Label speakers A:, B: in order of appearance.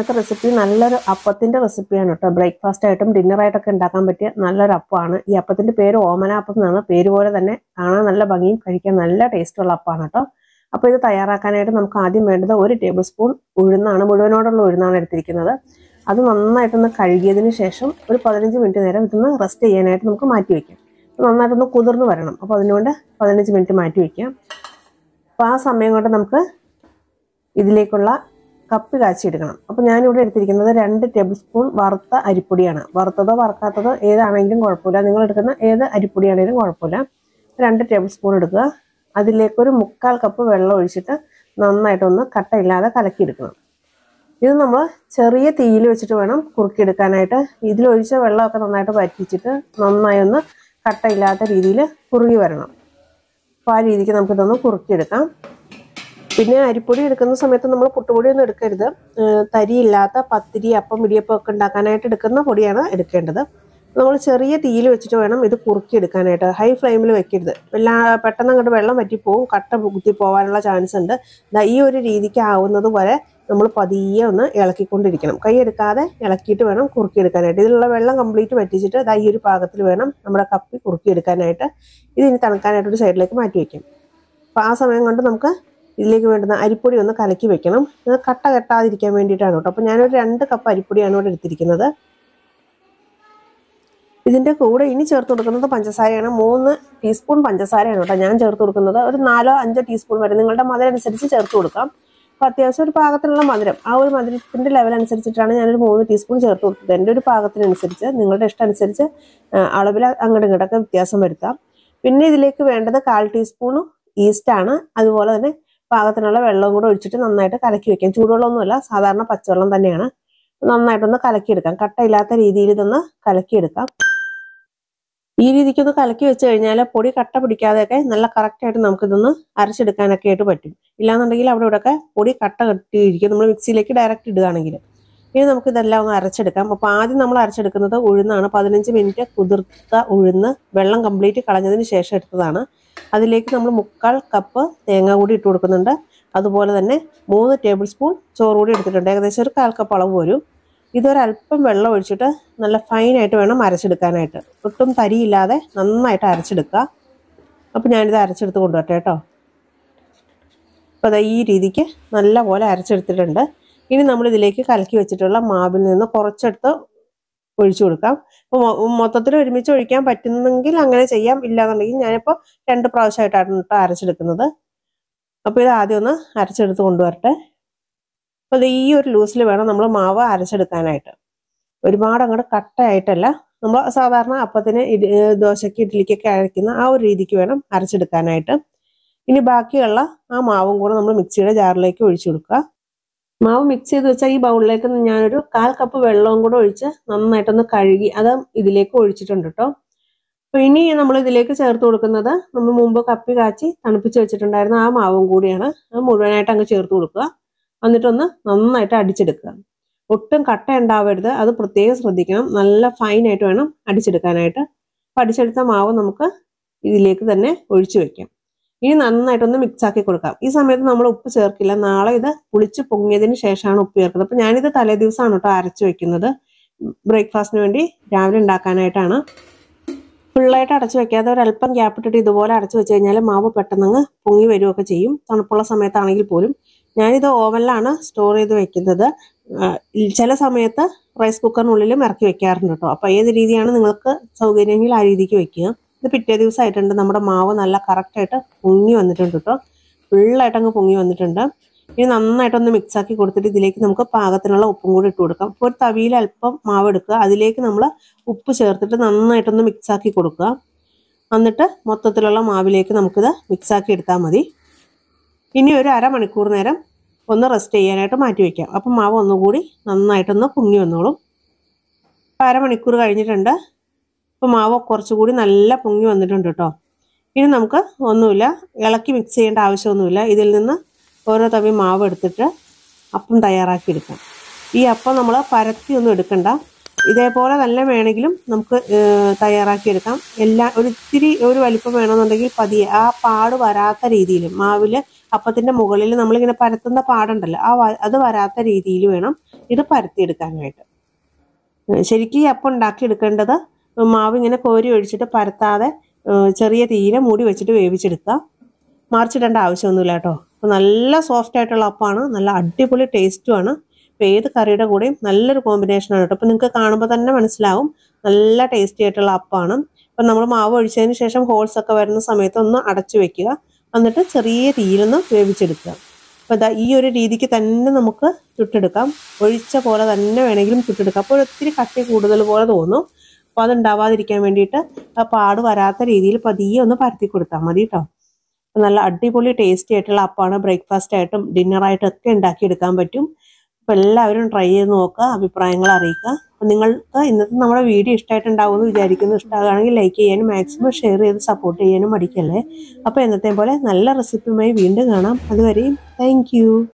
A: ഇന്നത്തെ റെസിപ്പി നല്ലൊരു അപ്പത്തിന്റെ റെസിപ്പിയാണ് കേട്ടോ ബ്രേക്ക്ഫാസ്റ്റ് ആയിട്ടും ഡിന്നർ ആയിട്ടൊക്കെ ഉണ്ടാക്കാൻ പറ്റിയ നല്ലൊരു അപ്പമാണ് ഈ അപ്പത്തിന്റെ പേര് ഓമനാപ്പം എന്നാണ് പേര് പോലെ തന്നെ കാണാൻ നല്ല ഭംഗിയും കഴിക്കാൻ നല്ല ടേസ്റ്റുള്ള അപ്പമാണ് കേട്ടോ അപ്പോൾ ഇത് തയ്യാറാക്കാനായിട്ട് നമുക്ക് ആദ്യം വേണ്ടത് ഒരു ടേബിൾ സ്പൂൺ ഉഴുന്നാണ് മുഴുവനോടുള്ള ഉഴുന്നാണ് എടുത്തിരിക്കുന്നത് അത് നന്നായിട്ടൊന്ന് കഴുകിയതിന് ശേഷം ഒരു പതിനഞ്ച് മിനിറ്റ് നേരം ഇതൊന്ന് റെസ്റ്റ് ചെയ്യാനായിട്ട് നമുക്ക് മാറ്റി വയ്ക്കാം നന്നായിട്ടൊന്ന് കുതിർന്ന് വരണം അപ്പോൾ അതിനുകൊണ്ട് പതിനഞ്ച് മിനിറ്റ് മാറ്റി വയ്ക്കാം അപ്പോൾ ആ സമയം കൊണ്ട് നമുക്ക് ഇതിലേക്കുള്ള കപ്പ് കാച്ചിയെടുക്കണം അപ്പോൾ ഞാനിവിടെ എടുത്തിരിക്കുന്നത് രണ്ട് ടേബിൾ സ്പൂൺ വറുത്ത അരിപ്പൊടിയാണ് വറുത്തതോ വറുക്കാത്തതോ ഏതാണെങ്കിലും കുഴപ്പമില്ല നിങ്ങൾ എടുക്കുന്ന ഏത് അരിപ്പൊടിയാണെങ്കിലും കുഴപ്പമില്ല രണ്ട് ടേബിൾ സ്പൂൺ എടുക്കുക അതിലേക്കൊരു മുക്കാൽ കപ്പ് വെള്ളം ഒഴിച്ചിട്ട് നന്നായിട്ടൊന്ന് കട്ടയില്ലാതെ കലക്കിയെടുക്കണം ഇത് നമ്മൾ ചെറിയ തീയിൽ വെച്ചിട്ട് വേണം കുറുക്കിയെടുക്കാനായിട്ട് ഇതിലൊഴിച്ച വെള്ളമൊക്കെ നന്നായിട്ട് വറ്റിച്ചിട്ട് നന്നായി ഒന്ന് കട്ടയില്ലാത്ത രീതിയിൽ കുറുകി വരണം അപ്പോൾ ആ രീതിക്ക് നമുക്കിതൊന്ന് കുറുക്കിയെടുക്കാം പിന്നെ അരിപ്പൊടി എടുക്കുന്ന സമയത്ത് നമ്മൾ പുട്ടുപൊടി ഒന്നും എടുക്കരുത് ഏഹ് തരിയില്ലാത്ത പത്തിരി അപ്പം ഇടിയപ്പം ഒക്കെ ഉണ്ടാക്കാനായിട്ട് എടുക്കുന്ന പൊടിയാണ് എടുക്കേണ്ടത് നമ്മൾ ചെറിയ തീയിൽ വെച്ചിട്ട് വേണം ഇത് കുറുക്കി എടുക്കാനായിട്ട് ഹൈ ഫ്ലെയിമിൽ വെക്കരുത് എല്ലാ പെട്ടെന്ന് അങ്ങോട്ട് വെള്ളം വറ്റിപ്പോവും കട്ട കുത്തി പോകാനുള്ള ചാൻസ് ഉണ്ട് ദാ ഈ ഒരു രീതിക്ക് ആവുന്നത് വരെ നമ്മൾ പതിയെ ഒന്ന് ഇളക്കിക്കൊണ്ടിരിക്കണം കൈ എടുക്കാതെ ഇളക്കിയിട്ട് വേണം കുറുക്കി എടുക്കാനായിട്ട് ഇതിലുള്ള വെള്ളം കംപ്ലീറ്റ് വറ്റിച്ചിട്ട് ദാ ഈ ഒരു പാകത്തിൽ വേണം നമ്മുടെ കപ്പി കുറുക്കി എടുക്കാനായിട്ട് ഇത് ഇനി തണുക്കാനായിട്ട് ഒരു സൈഡിലേക്ക് മാറ്റി വയ്ക്കാം അപ്പോൾ ആ സമയം കൊണ്ട് നമുക്ക് ഇതിലേക്ക് വേണ്ടുന്ന അരിപ്പൊടി ഒന്ന് കലക്കി വെക്കണം ഇത് കട്ട കെട്ടാതിരിക്കാൻ വേണ്ടിയിട്ടാണ് കേട്ടോ അപ്പോൾ ഞാനൊരു രണ്ട് കപ്പ് അരിപ്പൊടിയാണ് ഇവിടെ എടുത്തിരിക്കുന്നത് ഇതിൻ്റെ കൂടെ ഇനി ചേർത്ത് കൊടുക്കുന്നത് പഞ്ചസാരയാണ് മൂന്ന് ടീസ്പൂൺ പഞ്ചസാരയാണ് കേട്ടോ ഞാൻ ചേർത്ത് കൊടുക്കുന്നത് ഒരു നാലോ അഞ്ചോ ടീസ്പൂൺ വരെ നിങ്ങളുടെ മധുരം അനുസരിച്ച് ചേർത്ത് കൊടുക്കാം അപ്പോൾ അത്യാവശ്യം ഒരു പാകത്തിനുള്ള മധുരം ആ ഒരു മധുരത്തിൻ്റെ ലെവൽ അനുസരിച്ചിട്ടാണ് ഞാനൊരു മൂന്ന് ടീസ്പൂൺ ചേർത്ത് കൊടുത്തത് എൻ്റെ ഒരു പാകത്തിനനുസരിച്ച് നിങ്ങളുടെ ഇഷ്ടം അനുസരിച്ച് അളവിൽ അങ്ങോട്ടും ഇങ്ങോട്ടൊക്കെ വ്യത്യാസം വരുത്താം പിന്നെ ഇതിലേക്ക് വേണ്ടത് കാൽ ടീസ്പൂൺ ഈസ്റ്റാണ് അതുപോലെ തന്നെ പാകത്തിനുള്ള വെള്ളവും കൂടെ ഒഴിച്ചിട്ട് നന്നായിട്ട് കലക്കി വെക്കാം ചൂടുവെള്ളമൊന്നുമല്ല സാധാരണ പച്ചവെള്ളം തന്നെയാണ് നന്നായിട്ടൊന്ന് കലക്കിയെടുക്കാം കട്ടയില്ലാത്ത രീതിയിൽ ഇതൊന്ന് കലക്കിയെടുക്കാം ഈ രീതിക്കൊന്ന് കലക്കി വെച്ച് കഴിഞ്ഞാൽ പൊടി കട്ട പിടിക്കാതെയൊക്കെ നല്ല കറക്റ്റായിട്ട് നമുക്കിതൊന്ന് അരച്ചെടുക്കാനൊക്കെ ആയിട്ട് പറ്റും ഇല്ലാന്നുണ്ടെങ്കിൽ അവിടെ ഇവിടെയൊക്കെ പൊടി കട്ട കെട്ടിയിരിക്കും നമ്മൾ മിക്സിയിലേക്ക് ഡയറക്റ്റ് ഇടുകയാണെങ്കിൽ ഇനി നമുക്ക് ഇതെല്ലാം ഒന്ന് അരച്ചെടുക്കാം അപ്പോൾ ആദ്യം നമ്മൾ അരച്ചെടുക്കുന്നത് ഉഴുന്നാണ് പതിനഞ്ച് മിനിറ്റ് കുതിർത്ത ഉഴുന്ന് വെള്ളം കംപ്ലീറ്റ് കളഞ്ഞതിന് ശേഷം എടുത്തതാണ് അതിലേക്ക് നമ്മൾ മുക്കാൽ കപ്പ് തേങ്ങ കൂടി ഇട്ട് കൊടുക്കുന്നുണ്ട് അതുപോലെ തന്നെ മൂന്ന് ടേബിൾ സ്പൂൺ ചോറ് കൂടി എടുത്തിട്ടുണ്ട് ഏകദേശം ഒരു കാൽ കപ്പ് അളവ് വരും ഇതൊരല്പം വെള്ളം ഒഴിച്ചിട്ട് നല്ല ഫൈനായിട്ട് വേണം അരച്ചെടുക്കാനായിട്ട് ഒട്ടും തരിയില്ലാതെ നന്നായിട്ട് അരച്ചെടുക്കുക അപ്പോൾ ഞാനിത് അരച്ചെടുത്ത് കൊണ്ടുവരട്ടെ കേട്ടോ അപ്പോൾ അതാ ഈ രീതിക്ക് നല്ല പോലെ അരച്ചെടുത്തിട്ടുണ്ട് ഇനി നമ്മൾ ഇതിലേക്ക് കലക്കി വെച്ചിട്ടുള്ള മാവിൽ നിന്ന് കുറച്ചെടുത്ത് ഒഴിച്ചു കൊടുക്കാം അപ്പോൾ മൊത്തത്തിൽ ഒരുമിച്ച് ഒഴിക്കാൻ പറ്റുന്നെങ്കിൽ അങ്ങനെ ചെയ്യാം ഇല്ലാന്നുണ്ടെങ്കിൽ ഞാനിപ്പോൾ രണ്ട് പ്രാവശ്യമായിട്ടാണ് കേട്ടോ അരച്ചെടുക്കുന്നത് അപ്പോൾ ഇത് ആദ്യം ഒന്ന് അരച്ചെടുത്ത് കൊണ്ടുവരട്ടെ അപ്പോൾ ഈ ഒരു ലൂസിൽ വേണം നമ്മൾ മാവ് അരച്ചെടുക്കാനായിട്ട് ഒരുപാട് അങ്ങോട്ട് കട്ടയായിട്ടല്ല നമ്മൾ സാധാരണ അപ്പത്തിന് ഇഡി ദോശയ്ക്ക് ഇഡ്ഡലിക്കൊക്കെ അരയ്ക്കുന്ന ആ ഒരു രീതിക്ക് വേണം അരച്ചെടുക്കാനായിട്ട് ഇനി ബാക്കിയുള്ള ആ മാവും കൂടെ നമ്മൾ മിക്സിയുടെ ജാറിലേക്ക് ഒഴിച്ചു കൊടുക്കുക മാവ് മിക്സ് ചെയ്ത് വെച്ചാൽ ഈ ബൗളിലേക്ക് ഞാനൊരു കാൽ കപ്പ് വെള്ളവും കൂടെ ഒഴിച്ച് നന്നായിട്ടൊന്ന് കഴുകി അത് ഇതിലേക്ക് ഒഴിച്ചിട്ടുണ്ട് കേട്ടോ അപ്പൊ ഇനി നമ്മൾ ഇതിലേക്ക് ചേർത്ത് കൊടുക്കുന്നത് നമ്മൾ മുമ്പ് കപ്പി കാച്ചി തണുപ്പിച്ച് വെച്ചിട്ടുണ്ടായിരുന്ന ആ മാവും കൂടിയാണ് അത് മുഴുവനായിട്ട് അങ്ങ് ചേർത്ത് കൊടുക്കുക എന്നിട്ടൊന്ന് നന്നായിട്ട് അടിച്ചെടുക്കുക ഒട്ടും കട്ട ഉണ്ടാവരുത് അത് പ്രത്യേകം ശ്രദ്ധിക്കണം നല്ല ഫൈനായിട്ട് വേണം അടിച്ചെടുക്കാനായിട്ട് അപ്പം അടിച്ചെടുത്ത മാവ് നമുക്ക് ഇതിലേക്ക് തന്നെ ഒഴിച്ചു വെക്കാം ഇനി നന്നായിട്ടൊന്ന് മിക്സ് ആക്കി കൊടുക്കാം ഈ സമയത്ത് നമ്മൾ ഉപ്പ് ചേർക്കില്ല നാളെ ഇത് പുളിച്ച് പൊങ്ങിയതിന് ശേഷമാണ് ഉപ്പ് ചേർക്കുന്നത് അപ്പം ഞാനിത് തലേ ദിവസമാണ് കേട്ടോ അരച്ചു വെക്കുന്നത് ബ്രേക്ക്ഫാസ്റ്റിന് വേണ്ടി രാവിലെ ഉണ്ടാക്കാനായിട്ടാണ് ഫുള്ളായിട്ട് അടച്ചു വെക്കാതെ ഒരല്പം ഗ്യാപ്പ് ഇട്ടിട്ട് ഇതുപോലെ അടച്ചു വെച്ച് കഴിഞ്ഞാൽ മാവ് പെട്ടെന്ന് പൊങ്ങി വരികയൊക്കെ ചെയ്യും തണുപ്പുള്ള സമയത്താണെങ്കിൽ പോലും ഞാനിത് ഓവനിലാണ് സ്റ്റോർ ചെയ്ത് വെക്കുന്നത് ചില സമയത്ത് റൈസ് കുക്കറിനുള്ളിലും ഇറക്കി വെക്കാറുണ്ട് കേട്ടോ അപ്പോൾ ഏത് രീതിയാണ് നിങ്ങൾക്ക് സൗകര്യമെങ്കിൽ ആ രീതിക്ക് വെക്കുക ഇത് പിറ്റേ ദിവസമായിട്ടുണ്ട് നമ്മുടെ മാവ് നല്ല കറക്റ്റായിട്ട് പൊങ്ങി വന്നിട്ടുണ്ട് കേട്ടോ ഫുള്ളായിട്ട് അങ്ങ് പൊങ്ങി വന്നിട്ടുണ്ട് ഇനി നന്നായിട്ടൊന്ന് മിക്സ് ആക്കി കൊടുത്തിട്ട് ഇതിലേക്ക് നമുക്ക് പാകത്തിനുള്ള ഉപ്പും കൂടി ഇട്ട് കൊടുക്കാം അപ്പോൾ ഒരു തവിയിൽ അല്പം മാവ് എടുക്കുക അതിലേക്ക് നമ്മൾ ഉപ്പ് ചേർത്തിട്ട് നന്നായിട്ടൊന്ന് മിക്സ് ആക്കി കൊടുക്കുക എന്നിട്ട് മൊത്തത്തിലുള്ള മാവിലേക്ക് നമുക്കിത് മിക്സ് ആക്കി എടുത്താൽ മതി ഇനി ഒരു അരമണിക്കൂർ നേരം ഒന്ന് റെസ്റ്റ് ചെയ്യാനായിട്ട് മാറ്റി വയ്ക്കാം അപ്പം മാവ് ഒന്നുകൂടി നന്നായിട്ടൊന്ന് പൊങ്ങി വന്നോളും അപ്പം അരമണിക്കൂർ കഴിഞ്ഞിട്ടുണ്ട് അപ്പോൾ മാവ് കുറച്ചുകൂടി നല്ല പൊങ്ങി വന്നിട്ടുണ്ട് കേട്ടോ ഇനി നമുക്ക് ഒന്നുമില്ല ഇളക്കി മിക്സ് ചെയ്യേണ്ട ആവശ്യമൊന്നുമില്ല ഇതിൽ നിന്ന് ഓരോ തവി മാവ് എടുത്തിട്ട് അപ്പം തയ്യാറാക്കി എടുക്കാം ഈ അപ്പം നമ്മൾ പരത്തി ഒന്നും എടുക്കണ്ട ഇതേപോലെ തന്നെ വേണമെങ്കിലും നമുക്ക് തയ്യാറാക്കി എടുക്കാം എല്ലാ ഒരു ഇത്തിരി ഒരു വലിപ്പം വേണമെന്നുണ്ടെങ്കിൽ പതിയെ ആ പാട് വരാത്ത രീതിയിൽ മാവിൽ അപ്പത്തിന്റെ മുകളിൽ നമ്മളിങ്ങനെ പരത്തുന്ന പാടുണ്ടല്ലോ ആ വ- അത് വരാത്ത രീതിയിൽ വേണം ഇത് പരത്തിയെടുക്കാനായിട്ട് ഏഹ് ശരിക്കും ഈ അപ്പം ഉണ്ടാക്കി എടുക്കേണ്ടത് മാവ് ഇങ്ങനെ കോരി ഒഴിച്ചിട്ട് പരത്താതെ ഏഹ് ചെറിയ തീരെ മൂടി വെച്ചിട്ട് വേവിച്ചെടുക്കുക മറിച്ചിടേണ്ട ആവശ്യമൊന്നുമില്ല കേട്ടോ അപ്പോൾ നല്ല സോഫ്റ്റ് ആയിട്ടുള്ള അപ്പമാണ് നല്ല അടിപൊളി ടേസ്റ്റുമാണ് അപ്പോൾ ഏത് കറിയുടെ കൂടെയും നല്ലൊരു കോമ്പിനേഷനാണ് കേട്ടോ അപ്പോൾ നിങ്ങൾക്ക് കാണുമ്പോൾ തന്നെ മനസ്സിലാവും നല്ല ടേസ്റ്റി ആയിട്ടുള്ള അപ്പമാണ് അപ്പം നമ്മൾ മാവ് ഒഴിച്ചതിന് ശേഷം ഹോൾസ് ഒക്കെ വരുന്ന സമയത്ത് ഒന്ന് അടച്ചു വെക്കുക എന്നിട്ട് ചെറിയ തീയിലൊന്ന് വേവിച്ചെടുക്കുക അപ്പോൾ ഇതാ ഈ ഒരു രീതിക്ക് തന്നെ നമുക്ക് ചുട്ടെടുക്കാം ഒഴിച്ച പോലെ തന്നെ വേണമെങ്കിലും ചുട്ടെടുക്കാം അപ്പോൾ ഒത്തിരി കട്ടി കൂടുതൽ പോലെ തോന്നും അപ്പോൾ അത് ഉണ്ടാവാതിരിക്കാൻ വേണ്ടിയിട്ട് ആ പാട് വരാത്ത രീതിയിൽ പതിയെ ഒന്ന് പരത്തി കൊടുത്താൽ മതി കേട്ടോ അപ്പോൾ നല്ല അടിപൊളി ടേസ്റ്റി ആയിട്ടുള്ള അപ്പമാണ് ബ്രേക്ക്ഫാസ്റ്റ് ആയിട്ടും ഡിന്നറായിട്ടും ഒക്കെ ഉണ്ടാക്കിയെടുക്കാൻ പറ്റും അപ്പോൾ എല്ലാവരും ട്രൈ ചെയ്ത് നോക്കുക അഭിപ്രായങ്ങൾ അറിയിക്കുക അപ്പോൾ നിങ്ങൾക്ക് ഇന്നത്തെ നമ്മുടെ വീഡിയോ ഇഷ്ടമായിട്ടുണ്ടാവുമെന്ന് വിചാരിക്കുന്നു ഇഷ്ടമാകുകയാണെങ്കിൽ ലൈക്ക് ചെയ്യാനും മാക്സിമം ഷെയർ ചെയ്ത് സപ്പോർട്ട് ചെയ്യാനും മടിക്കല്ലേ അപ്പോൾ എന്നത്തെ പോലെ നല്ല റെസിപ്പിയുമായി വീണ്ടും കാണാം അതുവരെയും താങ്ക്